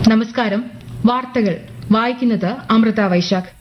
നമസ്കാരം വാർത്തകൾ വായിക്കുന്നത് അമൃത വൈശാഖ്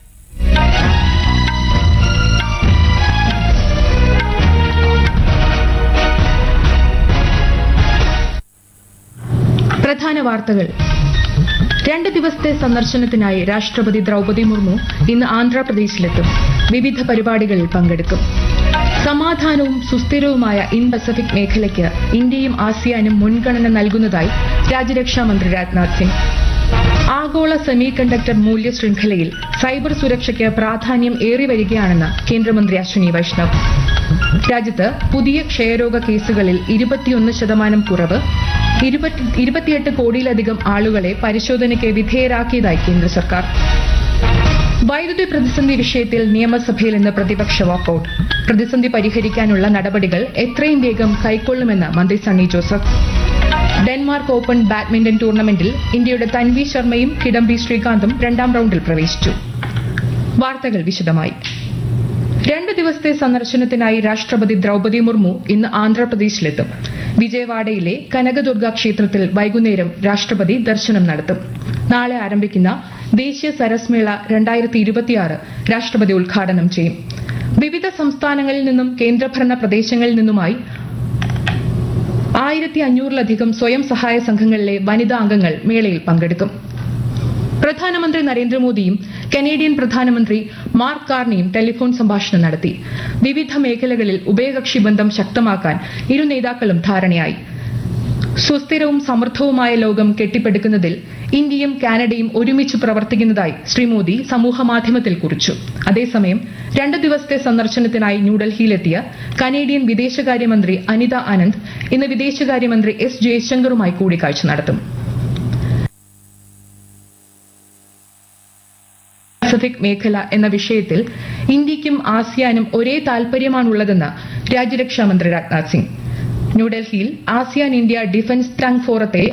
പ്രധാന വാർത്തകൾ രണ്ട് ദിവസത്തെ സന്ദർശനത്തിനായി രാഷ്ട്രപതി ദ്രൌപതി മുർമു ഇന്ന് ആന്ധ്രാപ്രദേശിലെത്തും വിവിധ പരിപാടികളിൽ പങ്കെടുക്കും സമാധാനവും സുസ്ഥിരവുമായ ഇൻ പസഫിക് മേഖലയ്ക്ക് ഇന്ത്യയും ആസിയാനും മുൻഗണന നൽകുന്നതായി രാജ്യരക്ഷാ മന്ത്രി രാജ്നാഥ് സിംഗ് ആഗോള സെമി കണ്ടക്ടർ മൂല്യ ശൃംഖലയിൽ സൈബർ സുരക്ഷയ്ക്ക് പ്രാധാന്യം ഏറി വരികയാണെന്ന് കേന്ദ്രമന്ത്രി അശ്വിനി വൈഷ്ണവ് രാജ്യത്ത് പുതിയ ക്ഷയരോഗ കേസുകളിൽ ഇരുപത്തിയൊന്ന് ശതമാനം കുറവ് ഇരുപത്തി- ഇരുപത്തിയെട്ട് കോടിയിലധികം ആളുകളെ പരിശോധനയ്ക്ക് വിധേയരാക്കിയതായി കേന്ദ്ര സർക്കാർ വൈദ്യുതി പ്രതിസന്ധി വിഷയത്തിൽ നിയമസഭയിൽ ഇന്ന് പ്രതിപക്ഷ വാക്കൌട്ട് പ്രതിസന്ധി പരിഹരിക്കാനുള്ള നടപടികൾ എത്രയും വേഗം കൈക്കൊള്ളുമെന്ന് മന്ത്രി Sunny Joseph Denmark open badminton ടൂർണമെന്റിൽ ഇന്ത്യയുടെ തൻവി ശർമ്മയും കിഡംബി ശ്രീകാന്തും രണ്ടാം റൌണ്ടിൽ പ്രവേശിച്ചു വാർത്തകൾ വിശദമായി രണ്ട് ദിവസത്തെ സന്ദർശനത്തിനായി രാഷ്ട്രപതി ദ്രൌപതി മുർമു ഇന്ന് ആന്ധ്രാപ്രദേശിലെത്തും വിജയവാഡയിലെ കനകദുർഗ ക്ഷേത്രത്തിൽ വൈകുന്നേരം രാഷ്ട്രപതി ദർശനം നടത്തും നാളെ ആരംഭിക്കുന്ന ദേശീയ സരസ് മേള രണ്ടായിരത്തി ഇരുപത്തിയാറ് രാഷ്ട്രപതി ഉദ്ഘാടനം ചെയ്യും വിവിധ സംസ്ഥാനങ്ങളിൽ നിന്നും കേന്ദ്രഭരണ പ്രദേശങ്ങളിൽ നിന്നുമായി ആയിരത്തി അഞ്ഞൂറിലധികം സ്വയം സഹായ സംഘങ്ങളിലെ വനിതാ അംഗങ്ങൾ മേളയിൽ പങ്കെടുക്കും പ്രധാനമന്ത്രി നരേന്ദ്രമോദിയും കനേഡിയൻ പ്രധാനമന്ത്രി മാർക്ക് കാർണിയും ടെലിഫോൺ സംഭാഷണം നടത്തി വിവിധ മേഖലകളിൽ ഉഭയകക്ഷി ബന്ധം ശക്തമാക്കാൻ ഇരു നേതാക്കളും ധാരണയായി സുസ്ഥിരവും സമൃദ്ധവുമായ ലോകം കെട്ടിപ്പടുക്കുന്നതിൽ ഇന്ത്യയും കാനഡയും ഒരുമിച്ച് പ്രവർത്തിക്കുന്നതായി ശ്രീ മോദി സമൂഹമാധ്യമത്തിൽ കുറിച്ചു അതേസമയം രണ്ട് ദിവസത്തെ സന്ദർശനത്തിനായി ന്യൂഡൽഹിയിലെത്തിയ കനേഡിയൻ വിദേശകാര്യമന്ത്രി അനിത ആനന്ദ് ഇന്ന് വിദേശകാര്യമന്ത്രി എസ് ജയശങ്കറുമായി കൂടിക്കാഴ്ച നടത്തും പസഫിക് മേഖല എന്ന വിഷയത്തിൽ ഇന്ത്യയ്ക്കും ആസിയാനും ഒരേ താൽപര്യമാണുള്ളതെന്ന് രാജ്യരക്ഷാ മന്ത്രി രാജ്നാഥ് സിംഗ് ന്യൂഡൽഹിയിൽ ആസിയാൻ ഇന്ത്യ ഡിഫൻസ് ടാങ്ക് ഫോറത്തെ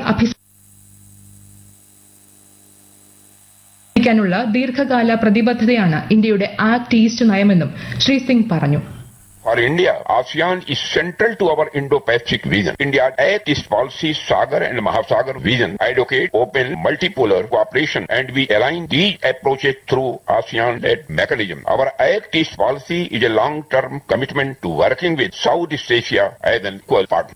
അഭിനന്ദിക്കാനുള്ള ദീർഘകാല പ്രതിബദ്ധതയാണ് ഇന്ത്യയുടെ ആക്ട് ഈസ്റ്റ് നയമെന്നും ശ്രീ സിംഗ് പറഞ്ഞു For India, ASEAN is central to our Indo-Pacific vision. India's Act East policy, Sagar and Mahasagar vision advocate open multipolar cooperation and we align these approaches through ASEAN-led mechanism. Our Act East policy is a long-term commitment to working with Southeast Asia as an equal partner.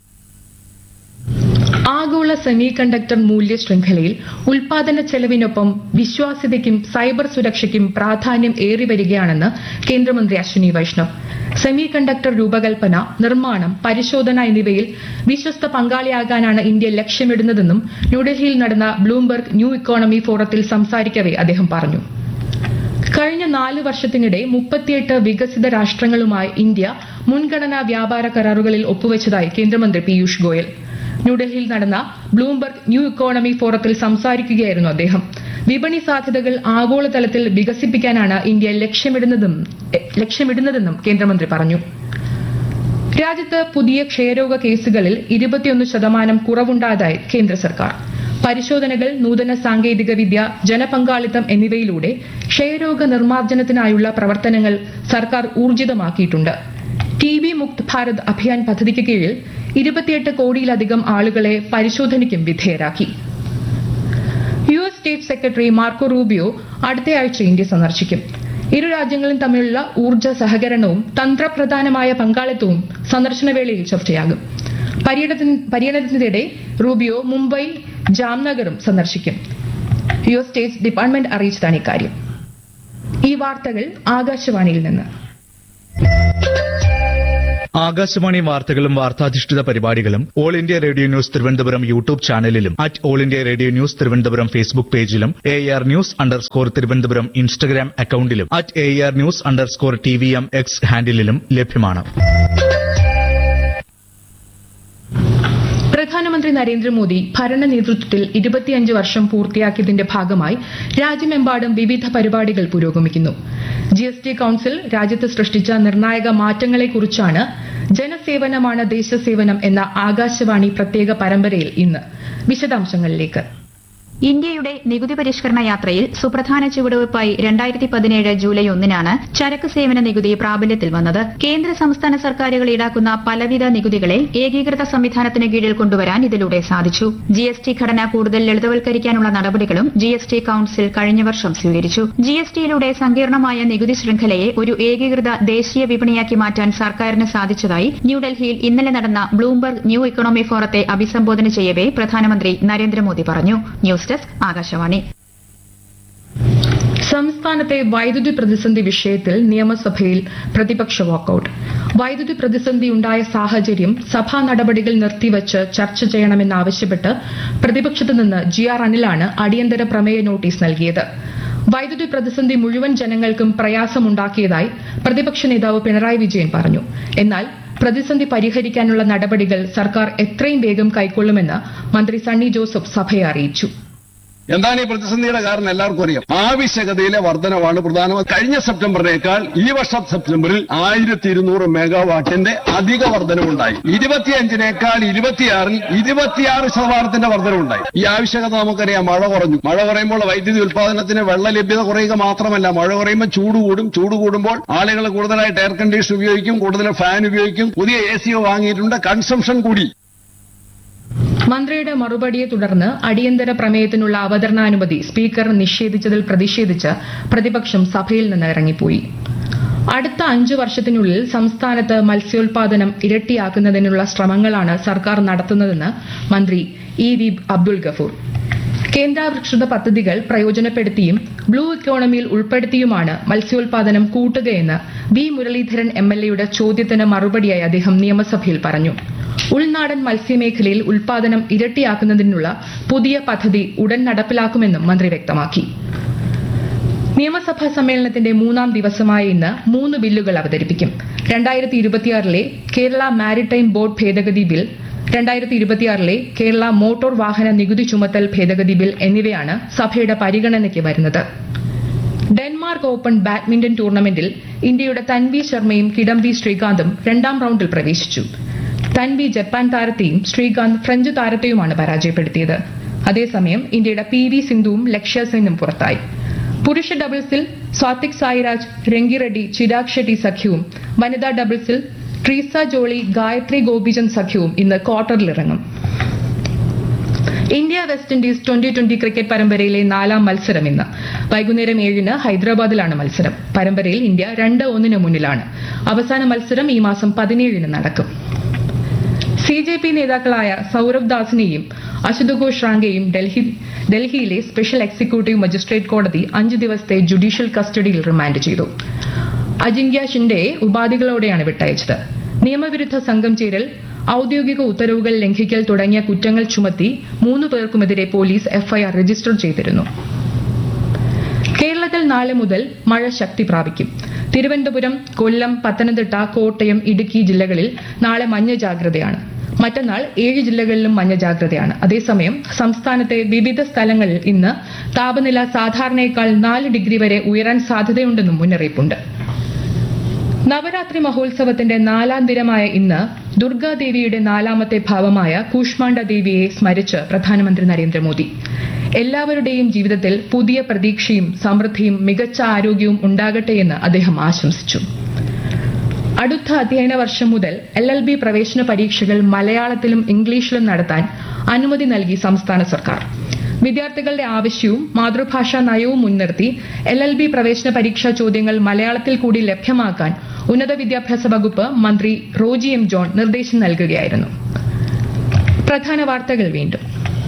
ആഗോള semiconductor മൂല്യ ശൃംഖലയിൽ ഉൽപാദന ചെലവിനൊപ്പം വിശ്വാസ്യതയ്ക്കും cyber സുരക്ഷയ്ക്കും പ്രാധാന്യം ഏറി വരികയാണെന്ന് കേന്ദ്രമന്ത്രി Ashwini Vaishnav semi conductor രൂപകൽപ്പന നിർമ്മാണം പരിശോധന എന്നിവയിൽ വിശ്വസ്ത പങ്കാളിയാകാനാണ് ഇന്ത്യ ലക്ഷ്യമിടുന്നതെന്നും ന്യൂഡൽഹിയിൽ നടന്ന ബ്ലൂംബർഗ് ന്യൂ ഇക്കോണമി ഫോറത്തിൽ സംസാരിക്കവെ അദ്ദേഹം പറഞ്ഞു കഴിഞ്ഞ നാല് വർഷത്തിനിടെ മുപ്പത്തിയെട്ട് വികസിത രാഷ്ട്രങ്ങളുമായി ഇന്ത്യ മുൻഗണനാ വ്യാപാര കരാറുകളിൽ ഒപ്പുവെച്ചതായി കേന്ദ്രമന്ത്രി പീയൂഷ് ഗോയൽ ന്യൂഡൽഹിയിൽ നടന്ന ബ്ലൂംബർഗ് ന്യൂ ഇക്കോണമി ഫോറത്തിൽ സംസാരിക്കുകയായിരുന്നു അദ്ദേഹം വിപണി സാധ്യതകൾ ആഗോളതലത്തിൽ വികസിപ്പിക്കാനാണ് ഇന്ത്യ ലക്ഷ്യമിടുന്നതും ലക്ഷ്യമിടുന്നതെന്നും കേന്ദ്രമന്ത്രി പറഞ്ഞു രാജ്യത്ത് പുതിയ ക്ഷയരോഗ കേസുകളിൽ ഇരുപത്തിയൊന്ന് ശതമാനം കുറവുണ്ടായതായി കേന്ദ്ര സർക്കാർ പരിശോധനകൾ നൂതന സാങ്കേതിക വിദ്യ ജനപങ്കാളിത്തം എന്നിവയിലൂടെ ക്ഷയരോഗ നിർമ്മാർജ്ജനത്തിനായുള്ള പ്രവർത്തനങ്ങൾ സർക്കാർ ഊർജിതമാക്കിയിട്ടുണ്ട് ടി ബി മുക്ത് ഭാരത് അഭിയാൻ പദ്ധതിക്ക് കീഴിൽ ഇരുപത്തിയെട്ട് കോടിയിലധികം ആളുകളെ പരിശോധനയ്ക്കും വിധേയരാക്കി U S state secretary Marco Rubio അടുത്തയാഴ്ച ഇന്ത്യ സന്ദർശിക്കും ഇരു രാജ്യങ്ങളും തമ്മിലുള്ള ഊർജ്ജ സഹകരണവും തന്ത്രപ്രധാനമായ പങ്കാളിത്തവും സന്ദർശനവേളയിൽ ചർച്ചയാകും പര്യടനത്തിന് പര്യടനത്തിനിടെ റൂബിയോ മുംബൈ ജാംനഗറും സന്ദർശിക്കും യു എസ് സ്റ്റേറ്റ് ഡിപ്പാർട്ട്മെന്റ് അറിയിച്ചതാണ് ഇക്കാര്യം ഈ വാർത്തകൾ ആകാശവാണിയിൽ നിന്ന് ആകാശവാണി വാർത്തകളും വാർത്താധിഷ്ഠിത പരിപാടികളും all India radio news Thiruvananthapuram YouTube ചാനലിലും at all India radio news Thiruvananthapuram Facebook പേജിലും A R news underscore Thiruvananthapuram Instagram അക്കൌണ്ടിലും at A R news underscore T V M X ഹാൻഡിലും ലഭ്യമാണ് പ്രധാനമന്ത്രി നരേന്ദ്രമോദി ഭരണ നേതൃത്വത്തിൽ ഇരുപത്തിയഞ്ച് വർഷം പൂർത്തിയാക്കിയതിന്റെ ഭാഗമായി രാജ്യമെമ്പാടും വിവിധ പരിപാടികൾ പുരോഗമിക്കുന്നു ജി എസ് ടി കൌൺസിൽ രാജ്യത്ത് സൃഷ്ടിച്ച നിർണായക മാറ്റങ്ങളെക്കുറിച്ചാണ് ജനസേവനമാണ് ദേശസേവനം എന്ന ആകാശവാണി പ്രത്യേക പരമ്പരയിൽ ഇന്ന് വിശദാംശങ്ങളിലേക്ക് ഇന്ത്യയുടെ നികുതി പരിഷ്കരണ യാത്രയിൽ സുപ്രധാന ചുവടുവയ്പായി രണ്ടായിരത്തി പതിനേഴ് ജൂലൈ ഒന്നിനാണ് ചരക്ക് സേവന നികുതി പ്രാബല്യത്തിൽ വന്നത് കേന്ദ്ര സംസ്ഥാന സർക്കാരുകൾ ഈടാക്കുന്ന പലവിധ നികുതികളെ ഏകീകൃത സംവിധാനത്തിന് കീഴിൽ കൊണ്ടുവരാൻ ഇതിലൂടെ സാധിച്ചു ജി എസ് ടി ഘടന കൂടുതൽ ലളിതവൽക്കരിക്കാനുള്ള നടപടികളും ജി എസ് ടി കൌൺസിൽ കഴിഞ്ഞ വർഷം സ്വീകരിച്ചു ജി എസ് ടിയിലൂടെ സങ്കീർണമായ നികുതി ശൃംഖലയെ ഒരു ഏകീകൃത ദേശീയ വിപണിയാക്കി മാറ്റാൻ സർക്കാരിന് സാധിച്ചതായി ന്യൂഡൽഹിയിൽ ഇന്നലെ നടന്ന ബ്ലൂംബർഗ് ന്യൂ ഇക്കണോമി ഫോറത്തെ അഭിസംബോധന ചെയ്യവേ പ്രധാനമന്ത്രി നരേന്ദ്രമോദി പറഞ്ഞു ന്യൂസ് ഡെസ്ക് ആകാശവാണി സംസ്ഥാനത്തെ വൈദ്യുതി പ്രതിസന്ധി വിഷയത്തിൽ നിയമസഭയിൽ പ്രതിപക്ഷ വാക്കൌട്ട് വൈദ്യുതി പ്രതിസന്ധി ഉണ്ടായ സാഹചര്യം സഭാ നടപടികൾ നിർത്തിവച്ച് ചർച്ച ചെയ്യണമെന്നാവശ്യപ്പെട്ട് പ്രതിപക്ഷത്തു നിന്ന് ജി ആർ അനിലാണ് അടിയന്തര പ്രമേയ നോട്ടീസ് നൽകിയത് വൈദ്യുതി പ്രതിസന്ധി മുഴുവൻ ജനങ്ങൾക്കും പ്രയാസമുണ്ടാക്കിയതായി പ്രതിപക്ഷ നേതാവ് പിണറായി വിജയൻ പറഞ്ഞു എന്നാൽ പ്രതിസന്ധി പരിഹരിക്കാനുള്ള നടപടികൾ സർക്കാർ എത്രയും വേഗം കൈക്കൊള്ളുമെന്ന് മന്ത്രി സണ്ണി ജോസഫ് സഭയെ അറിയിച്ചു എന്താണ് ഈ പ്രതിസന്ധിയുടെ കാരണം എല്ലാവർക്കും അറിയാം ആവശ്യകതയിലെ വർധനവാണ് പ്രധാനമന്ത്രി കഴിഞ്ഞ സെപ്റ്റംബറിനേക്കാൾ ഈ വർഷം സെപ്റ്റംബറിൽ ആയിരത്തി ഇരുന്നൂറ് മെഗാവാട്ടിന്റെ അധിക വർധനവുണ്ടായി ഇരുപത്തിയഞ്ചിനേക്കാൾ ഇരുപത്തിയാറിൽ ഇരുപത്തിയാറ് ശതമാനത്തിന്റെ വർധനവുണ്ടായി ഈ ആവശ്യകത നമുക്കറിയാം മഴ കുറഞ്ഞു മഴ കുറയുമ്പോൾ വൈദ്യുതി ഉൽപാദനത്തിന് വെള്ള ലഭ്യത കുറയുക മാത്രമല്ല മഴ കുറയുമ്പോൾ ചൂട് കൂടും ചൂട് കൂടുമ്പോൾ ആളുകൾ കൂടുതലായിട്ട് എയർ കണ്ടീഷൻ ഉപയോഗിക്കും കൂടുതൽ ഫാൻ ഉപയോഗിക്കും പുതിയ എ സി വാങ്ങിയിട്ടുണ്ട് കൺസംഷൻ കൂടി മന്ത്രിയുടെ മറുപടിയെ തുടർന്ന് അടിയന്തര പ്രമേയത്തിനുള്ള അവതരണാനുമതി സ്പീക്കർ നിഷേധിച്ചതിൽ പ്രതിഷേധിച്ച് പ്രതിപക്ഷം സഭയിൽ നിന്ന് ഇറങ്ങിപ്പോയി അടുത്ത അഞ്ചു വർഷത്തിനുള്ളിൽ സംസ്ഥാനത്ത് മത്സ്യോൽപാദനം ഇരട്ടിയാക്കുന്നതിനുള്ള ശ്രമങ്ങളാണ് സർക്കാർ നടത്തുന്നതെന്ന് മന്ത്രി ഇ വി അബ്ദുൾ ഗഫൂർ കേന്ദ്രാവിഷ്കൃത പദ്ധതികൾ പ്രയോജനപ്പെടുത്തിയും ബ്ലൂ ഇക്കോണമിയിൽ ഉൾപ്പെടുത്തിയുമാണ് മത്സ്യോൽപാദനം കൂട്ടുകയെന്ന് വി മുരളീധരൻ എം എൽ എയുടെ ചോദ്യത്തിന് മറുപടിയായി അദ്ദേഹം നിയമസഭയിൽ പറഞ്ഞു ഉൾനാടൻ മത്സ്യമേഖലയിൽ ഉൽപാദനം ഇരട്ടിയാക്കുന്നതിനുള്ള പുതിയ പദ്ധതി ഉടൻ നടപ്പിലാക്കുമെന്നും മന്ത്രി വ്യക്തമാക്കി നിയമസഭാ സമ്മേളനത്തിന്റെ മൂന്നാം ദിവസമായ ഇന്ന് മൂന്ന് ബില്ലുകൾ അവതരിപ്പിക്കും രണ്ടായിരത്തി ഇരുപത്തിയാറിലെ കേരള മാരിടൈം ബോർഡ് ഭേദഗതി ബിൽ രണ്ടായിരത്തി ഇരുപത്തിയാറിലെ കേരള മോട്ടോർ വാഹന നികുതി ചുമത്തൽ ഭേദഗതി ബിൽ എന്നിവയാണ് സഭയുടെ പരിഗണനയ്ക്ക് വരുന്നത് ഡെൻമാർക്ക് ഓപ്പൺ ബാഡ്മിന്റൺ ടൂർണമെന്റിൽ ഇന്ത്യയുടെ തൻവി ശർമ്മയും കിഡംബി ശ്രീകാന്തും രണ്ടാം റൌണ്ടിൽ പ്രവേശിച്ചു തൻവി ജപ്പാൻ താരത്തെയും ശ്രീകാന്ത് ഫ്രഞ്ച് താരത്തെയുമാണ് പരാജയപ്പെടുത്തിയത് അതേസമയം ഇന്ത്യയുടെ പി വി സിന്ധുവും ലക്ഷ്യ സെന്നും പുറത്തായി പുരുഷ ഡബിൾസിൽ സ്വാതിക് സായിരാജ് രംഗിറെഡ്ഡി ചിരാഗ് ഷെട്ടി സഖ്യവും വനിതാ ഡബിൾസിൽ ട്രീസ ജോളി ഗായത്രി ഗോപിചന്ദ് സഖ്യവും ഇന്ന് ക്വാർട്ടറിലിറങ്ങും India West Indies twenty twenty cricket പരമ്പരയിലെ നാലാം മത്സരം ഇന്ന് വൈകുന്നേരം ഏഴിന് ഹൈദരാബാദിലാണ് മത്സരം പരമ്പരയിൽ ഇന്ത്യ രണ്ട് ഒന്നിന് മുന്നിലാണ് അവസാന മത്സരം ഈ മാസം പതിനേഴിന് നടക്കും സി ജെ പി നേതാക്കളായ സൌരവ് ദാസിനെയും അശുതോഘോഷ് റാങ്കെയും ഡൽഹി ഡൽഹിയിലെ സ്പെഷ്യൽ എക്സിക്യൂട്ടീവ് മജിസ്ട്രേറ്റ് കോടതി അഞ്ച് ദിവസത്തെ ജുഡീഷ്യൽ കസ്റ്റഡിയിൽ റിമാൻഡ് ചെയ്തു അജിങ്ക്യ ഷിൻഡെയെ ഉപാധികളോടെയാണ് വിട്ടയച്ചത് നിയമവിരുദ്ധ സംഘം ചേരൽ ഔദ്യോഗിക ഉത്തരവുകൾ ലംഘിക്കൽ തുടങ്ങിയ കുറ്റങ്ങൾ ചുമത്തി മൂന്ന് പേർക്കുമെതിരെ പോലീസ് എഫ്ഐആർ രജിസ്റ്റർ ചെയ്തിരുന്നു കേരളത്തിൽ നാളെ മുതൽ മഴ ശക്തി പ്രാപിക്കും തിരുവനന്തപുരം കൊല്ലം പത്തനംതിട്ട കോട്ടയം ഇടുക്കി ജില്ലകളിൽ നാളെ മഞ്ഞ ജാഗ്രതയാണ് മറ്റന്നാൾ ഏഴ് ജില്ലകളിലും മഞ്ഞ ജാഗ്രതയാണ് അതേസമയം സംസ്ഥാനത്തെ വിവിധ സ്ഥലങ്ങളിൽ ഇന്ന് താപനില സാധാരണയേക്കാൾ നാല് ഡിഗ്രി വരെ ഉയരാൻ സാധ്യതയുണ്ടെന്നും മുന്നറിയിപ്പുണ്ട് നവരാത്രി മഹോത്സവത്തിന്റെ നാലാം ദിനമായ ഇന്ന് ദുർഗാദേവിയുടെ നാലാമത്തെ ഭാവമായ കൂഷ്മാണ്ഡ ദേവിയെ സ്മരിച്ച് പ്രധാനമന്ത്രി നരേന്ദ്രമോദി എല്ലാവരുടെയും ജീവിതത്തിൽ പുതിയ പ്രതീക്ഷയും സമൃദ്ധിയും മികച്ച ആരോഗ്യവും ഉണ്ടാകട്ടെയെന്ന് അദ്ദേഹം ആശംസിച്ചു അടുത്ത അധ്യയന വർഷം മുതൽ എൽ എൽ ബി പ്രവേശന പരീക്ഷകൾ മലയാളത്തിലും ഇംഗ്ലീഷിലും നടത്താൻ അനുമതി നൽകി സംസ്ഥാന സർക്കാർ വിദ്യാർത്ഥികളുടെ ആവശ്യവും മാതൃഭാഷാ നയവും മുൻനിർത്തി എൽ എൽ ബി പ്രവേശന പരീക്ഷാ ചോദ്യങ്ങൾ മലയാളത്തിൽ കൂടി ലഭ്യമാക്കാൻ ഉന്നത വിദ്യാഭ്യാസ വകുപ്പ് മന്ത്രി റോജി എം ജോൺ നിർദ്ദേശം നൽകുകയായിരുന്നു പ്രധാന വാർത്തകൾ വീണ്ടും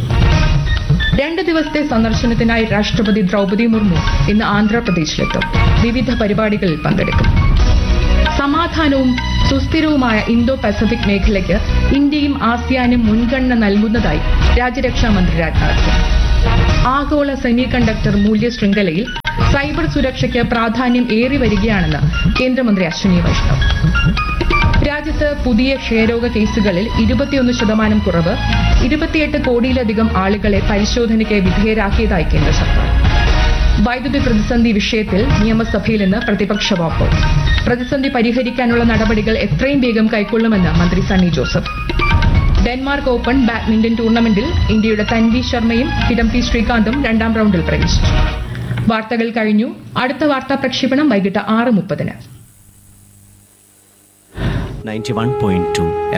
രണ്ട് ദിവസത്തെ സന്ദർശനത്തിനായി രാഷ്ട്രപതി ദ്രൗപദി മുർമു ഇന്ന് ആന്ധ്രാപ്രദേശിലെത്തും വിവിധ പരിപാടികളിൽ പങ്കെടുക്കും സമാധാനവും സുസ്ഥിരവുമായ ഇന്തോ പസഫിക് മേഖലയ്ക്ക് ഇന്ത്യയും ആസിയാനും മുൻഗണന നൽകുന്നതായി രാജ്യരക്ഷാ മന്ത്രി രാജ്നാഥ് സിംഗ് ആഗോള സെമി കണ്ടക്ടർ മൂല്യ ശൃംഖലയിൽ സൈബർ സുരക്ഷയ്ക്ക് പ്രാധാന്യം ഏറി വരികയാണെന്ന് കേന്ദ്രമന്ത്രി അശ്വിനി വൈഷ്ണവ് രാജ്യത്ത് പുതിയ ക്ഷയരോഗ കേസുകളിൽ ഇരുപത്തിയൊന്ന് ശതമാനം കുറവ് ഇരുപത്തിയെട്ട് കോടിയിലധികം ആളുകളെ പരിശോധനയ്ക്ക് വിധേയരാക്കിയതായി കേന്ദ്ര സർക്കാർ വൈദ്യുതി പ്രതിസന്ധി വിഷയത്തിൽ നിയമസഭയിൽ ഇന്ന് പ്രതിപക്ഷ വാക്കൌട്ട് പ്രതിസന്ധി പരിഹരിക്കാനുള്ള നടപടികൾ എത്രയും വേഗം കൈക്കൊള്ളുമെന്ന് മന്ത്രി Sunny Joseph Denmark open badminton ടൂർണമെന്റിൽ ഇന്ത്യയുടെ തൻവി ശർമ്മയും കിഡംബി ശ്രീകാന്തും രണ്ടാം റൌണ്ടിൽ പ്രവേശിച്ചു വാർത്തകൾ കഴിഞ്ഞു അടുത്ത വാർത്താ പ്രക്ഷേപണം വൈകിട്ട് ആറ് മുപ്പതിന് 91.2